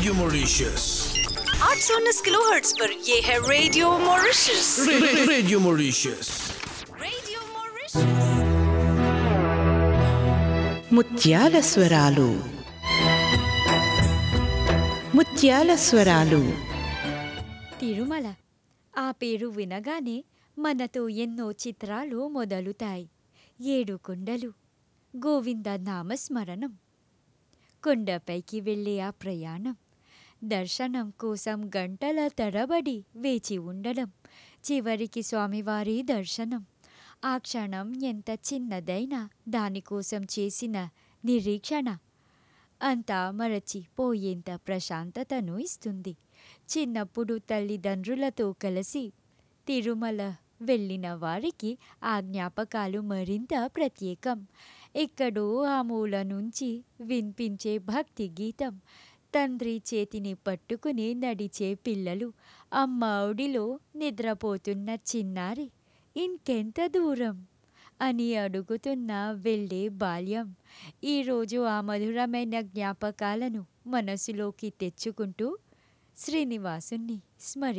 radio Mauritius 819 kilohertz पर ये है रेडियो मॉरिशस रे, रे, रेडियो मॉरिशस रेडियो मॉरिशस ముత్యాల స్వరాలు ముత్యాల స్వరాలు తిరుమల ఆ పేరు వినగానే మనతో ఎన్నో చిత్రాలు మొదలుతాయి ఏడు కొండలు గోవింద నామస్మరణం కొండపైకి వెళ్ళే ఆ ప్రయాణం దర్శనం కోసం గంటల తరబడి వేచి ఉండడం చివరికి స్వామివారి దర్శనం ఆ క్షణం ఎంత చిన్నదైనా దానికోసం చేసిన నిరీక్షణ అంతా మరచిపోయేంత ప్రశాంతతను ఇస్తుంది చిన్నప్పుడు తల్లిదండ్రులతో కలిసి తిరుమల వెళ్ళిన వారికి ఆ జ్ఞాపకాలు మరింత ప్రత్యేకం ఎక్కడో ఆ మూల నుంచి వినిపించే భక్తి గీతం తండ్రి చేతిని పట్టుకుని నడిచే పిల్లలు అమ్మ ఒడిలో నిద్రపోతున్న చిన్నారి ఇంకెంత దూరం అని అడుగుతున్న వెళ్ళే బాల్యం ఈరోజు ఆ మధురమైన జ్ఞాపకాలను మనసులోకి తెచ్చుకుంటూ శ్రీనివాసుని స్మరి